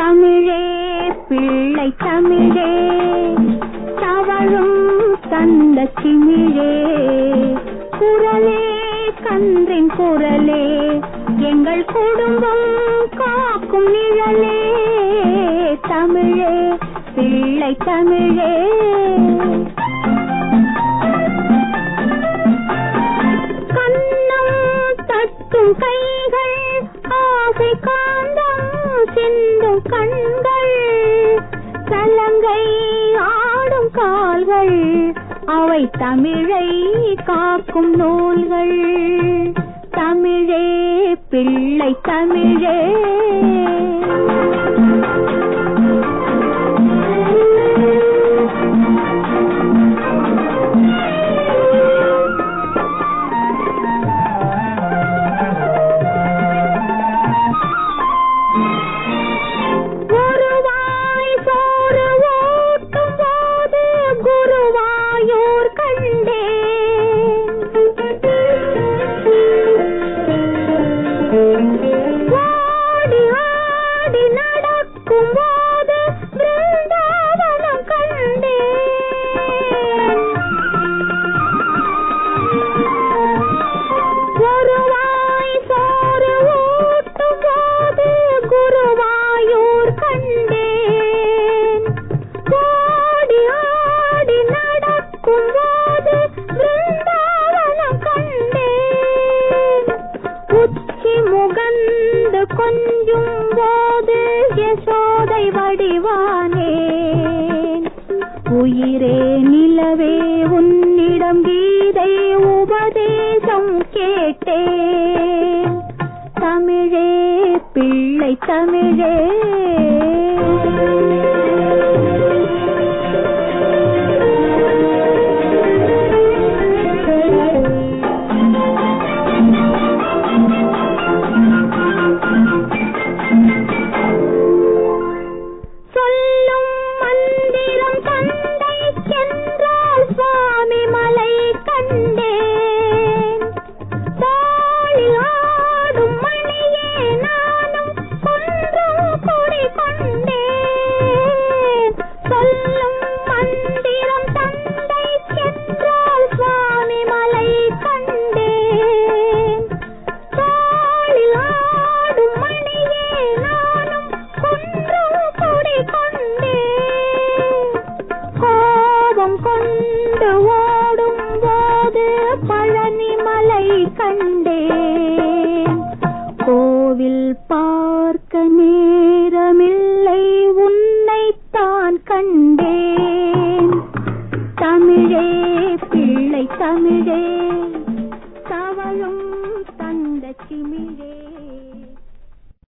தமிழே பிள்ளை தமிழே தவழும் தந்த சிமிழே குரலே கன்றின் குரலே எங்கள் குடும்பம் காக்கும் நிழலே தமிழே பிள்ளை தமிழே கண்ணம் தட்டும் கைகள் ஆசை காந்தம் சிந்தும் கண்கள் சலங்கை ஆடும் கால்கள் அவை தமிழை காக்கும் நூல்கள் தமிழே பிள்ளை தமிழே குருவாய் சோறு ஊட்டும் போது குருவாயூர் கண்டேன் ஓடி ஆடி நடக்கும் போது பிருந்தாவனம் கண்டேன் குருவாய் சோறு ஊட்டும் போது குருவாயூர் கண்டேன் ஓடி ஆடி நடக்கும் போது பிருந்தாவனம் கண்டேன் உச்சி முகந்து கொஞ்சும் போது யசோதை வடிவானேன் உயிரே நிலவே உன்னிடம் கீதை உபதேசம் கேட்டேன் தமிழே பிள்ளை தமிழே சொல்லும் மந்திரம் தந்தை சென்றால் சுவாமி மலை கண்டேன் தாழி ஆடும் மணியே நானும் குன்றம் குடி கொண்டேன் சொல்லும் மந்திரம் தந்தை சென்றால் சுவாமி மலை கண்டேன் தாளில் ஆடும் மணியே நானும் குன்றம் குடி கொண்டேன் கோபம் கொண்டு ஓடும் போது பழனிமலை கண்டேன் கோவில் பார்க்க நேரமில்லை உன்னைத்தான் கண்டேன் தமிழே பிள்ளை தமிழே